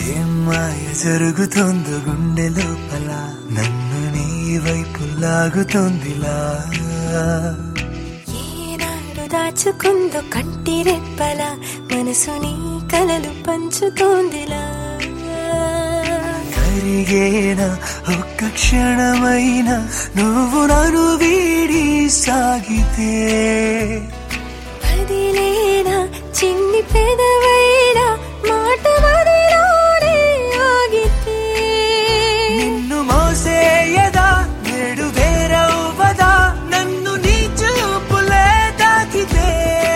ఏం మాయ జరుగుతుందో గుండె లోపల నన్ను నీ వైపు లాగుతోందిలా ఏనాడు దాచుకుందో కంటి రెప్పల మనసు నీ కలలు పంచుతోందిలా కరిగేనా ఒక్క క్షణమైన నువ్వు నన్ను వీడి సాగితే వదిలేనా చిన్ని పెదవైనా మాట మదిలోనే ఆగితే నిన్ను మోసేయదా నేడు వేరవ్వదా నన్ను నీ చూపులే తాకితే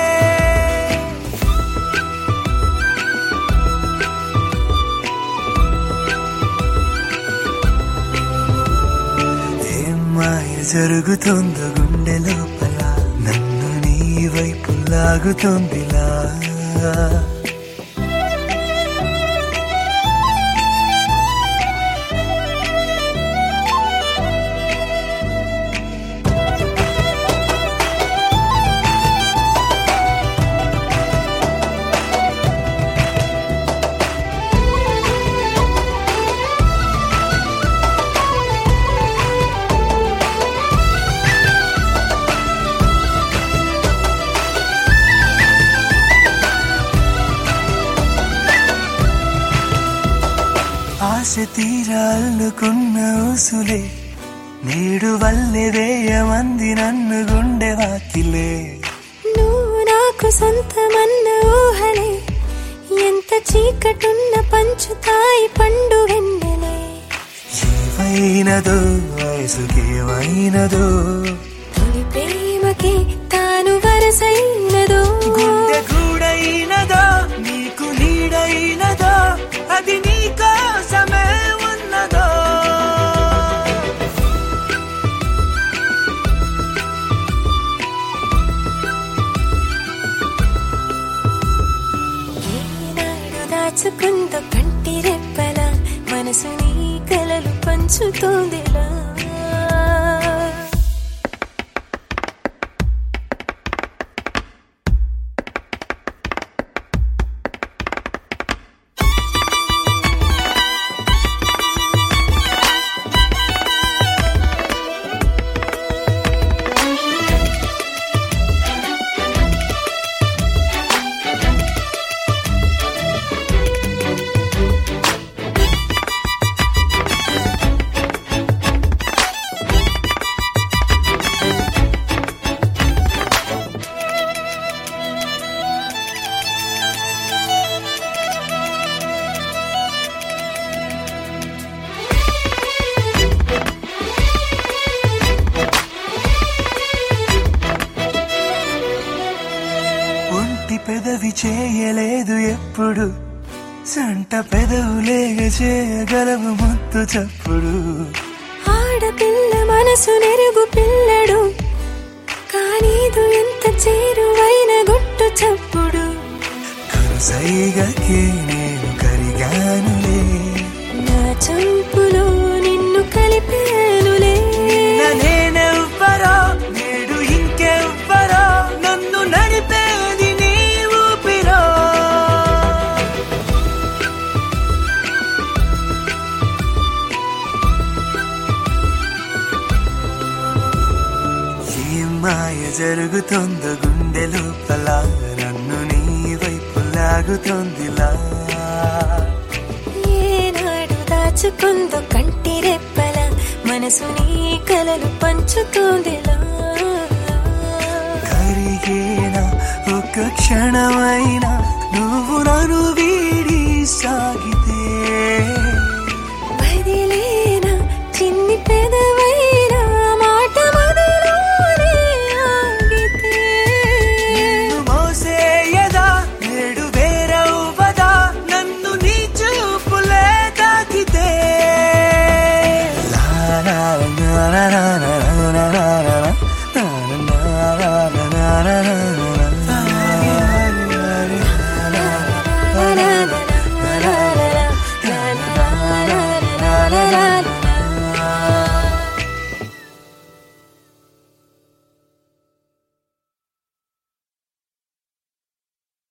ఏం మాయ జరుగుతుందో గుండె లోపల నన్ను నీ వైపు లాగుతోందిలా ఆశ తీరాలనుకున్న ఊసులే నేడు వల్లే వేయమంది నన్ను గుండె వాకిలే నువ్వు నాకు సొంతమన్న ఊహలే ఎంత చీకటున్న పంచుతాయి పండు వెన్నెలే ఏవైనదో వయసుకేవైనదో తొలి ప్రేమకి తాను వరసైనదో గుండె గూడైనదో నీకు నీడైనదో అది నీ కోసమే ఉన్నదో ఏనాడు దాచుకుందో కంటి రెప్పల మనసు నీ కలలు పంచుతోందిలా ఒంటి పెదవి చేయలేదు ఎప్పుడు సంట పెదవులేగ చేయగలవు ముద్దు చప్పుడు ఆడపిల్ల మనసు నెరుగు పిల్లడు కానీదు ఎంత చేరువైన గుట్టు చప్పుడు కరుసైగకే నేను కరిగానులే నా చంపులో నిన్ను కలిపానులే నిన్న నేనెవ్వరో నేడు ఇంకెవ్వరో నన్ను నడిపేది నీ ఊపిరో ఏం మాయ జరుగుతుందో గుండె లోపల నన్ను నీ వైపు లాగుతోందిలా ఏనాడు దాచుకుందో కంటి రెప్పల మనసు నీ కలలు పంచుతోందిలా కరిగేనా ఒక క్షణమైనా నువ్వు నన్ను వీడి సాగి